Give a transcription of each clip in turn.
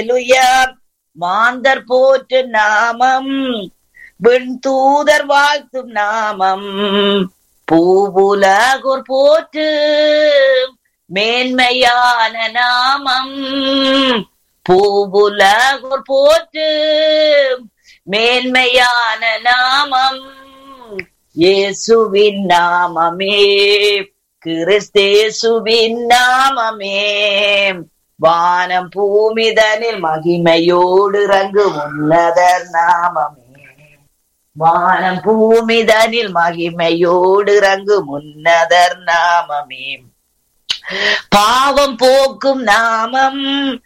ஹalleluya மாந்தர் போற்று நாமம் விண் தூதர் வாழ்த்தும் நாமம் பூவுலகோர் போற்று மேன்மையான நாமம் பூவுலகோர் போற்று மேன்மையான நாமம் இயேசுவின் நாமமே கிறிஸ்தேசுவின் நாமமே வானம் பூமிதனில் மகிமையோடு இறங்கு உன்னதர் நாமமே வானம் பூமிதனில் மகிமையோடு இறங்கு முன்னதர் நாமமே பாவம் போக்கும் நாமம்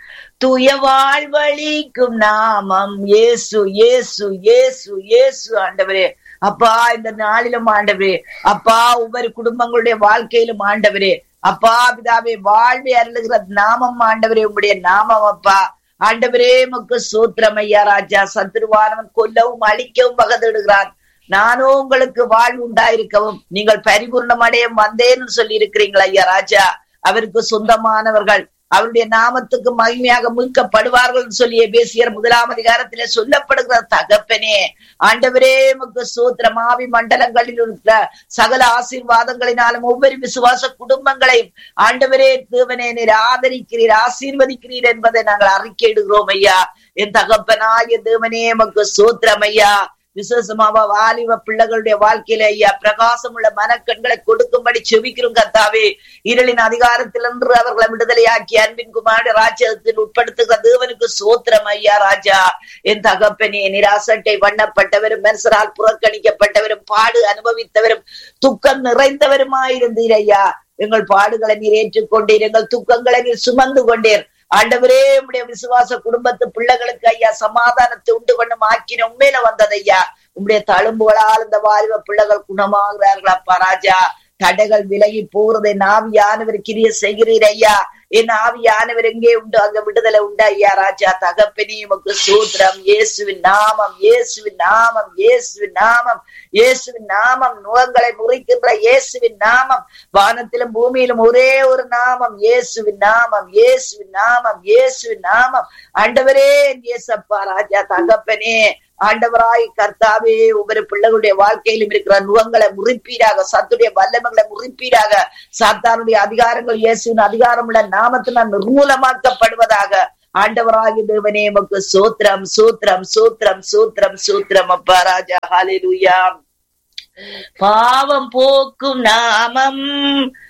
துய வாழ்வழிக்கும் நாமம் இயேசு இயேசு இயேசு இயேசு ஆண்டவரே அப்பா இந்த நாளிலும் ஆண்டவரே அப்பா ஒவ்வொரு குடும்பங்களுடைய வாழ்க்கையிலும் ஆண்டவரே அப்பா பிதாவே வாழ்வை அருளுகிற நாமம் ஆண்டவரே உங்களுடைய நாமம் அப்பா ஆண்டவரே முக்கு சூத்திரம் ஐயா ராஜா சத்துருவானவன் கொல்லவும் அழிக்கவும் பகதிடுகிறான் நானும் உங்களுக்கு வாழ்வு உண்டாயிருக்கவும் நீங்கள் பரிபூர்ணம் அடைய வந்தேன்னு சொல்லி இருக்கிறீங்களா ஐயா ராஜா அவருக்கு சொந்தமானவர்கள் அவருடைய நாமத்துக்கு மகிமையாக மீட்கப்படுவார்கள் சொல்லி பேசியர் முதலாம் அதிகாரத்திலே சொல்லப்படுகிற தகப்பனே ஆண்டவரே முக்கு சூத்திரம் ஆவி மண்டலங்களில் இருக்கிற சகல ஆசீர்வாதங்களினாலும் ஒவ்வொரு விசுவாச குடும்பங்களையும் ஆண்டவரே தேவனே நீர் ஆதரிக்கிறீர் ஆசீர்வதிக்கிறீர் என்பதை நாங்கள் அறிக்கையிடுகிறோம் ஐயா என் தகப்பனாய தேவனே மக்கு சூத்திரம் ஐயா விசேஷமாவா வாலிப பிள்ளைகளுடைய வாழ்க்கையில ஐயா பிரகாசம் உள்ள மனக்கண்களை கொடுக்கும்படி செவிக்கிறோம் கத்தாவே இருளின் அதிகாரத்திலிருந்து அவர்களை விடுதலையாக்கி அன்பின் குமார ராஜ்யத்தில் உட்படுத்துகிற தேவனுக்கு சோத்திரம் ஐயா ராஜா என் தகப்பனே நிராசட்டை வண்ணப்பட்டவரும் மனுஷரால் புறக்கணிக்கப்பட்டவரும் பாடு அனுபவித்தவரும் துக்கம் நிறைந்தவருமாயிருந்தீர் ஐயா எங்கள் பாடுகளை நீர் ஏற்றுக்கொண்டீர் எங்கள் துக்கங்களை நீர் சுமந்து கொண்டீர் ஆண்டவரே உடைய விசுவாச குடும்பத்து பிள்ளைகளுக்கு ஐயா சமாதானத்தை உண்டு பண்ணும் ஆக்கின உண்மையில வந்தது ஐயா உங்களுடைய தழும்புகளால் இந்த வாலிப பிள்ளைகள் குணமாகிறார்கள் அப்பா ராஜா தடைகள் விலகி போறதை நாவியானவர் கிரிய செய்கிறீர் ஐயா என் ஆவியானவர் எங்கே உண்டு அங்க விடுதலை உண்டு ஐயா ராஜா தகப்பனே உமக்கு சூத்திரம் இயேசுவின் நாமம் இயேசுவின் நாமம் இயேசுவின் நாமம் இயேசுவின் நாமம் நுகங்களை முறிக்கின்ற இயேசுவின் நாமம் வானத்திலும் பூமியிலும் ஒரே ஒரு நாமம் இயேசுவின் நாமம் இயேசுவின் நாமம் இயேசுவின் நாமம் ஆண்டவரே இயேசப்பா ராஜா தகப்பனே ஆண்டவராய் கர்த்தாவே ஒவ்வொரு பிள்ளைகளுடைய வாழ்க்கையிலும் இருக்கிற நுகங்களை முறிப்பீராக சத்துடைய வல்லமைகளை முறிப்பீராக சாத்தானுடைய அதிகாரங்கள் இயேசுவின் அதிகாரம் உள்ள நாமத்தினால் நிர்மூலமாக்கப்படுவதாக ஆண்டவராகி தேவனே உமக்கு சூத்திரம் சூத்திரம் சூத்திரம் சூத்திரம் சூத்திரம் அப்பா ராஜா ஹalleluya பாவம் போக்கும் நாமம்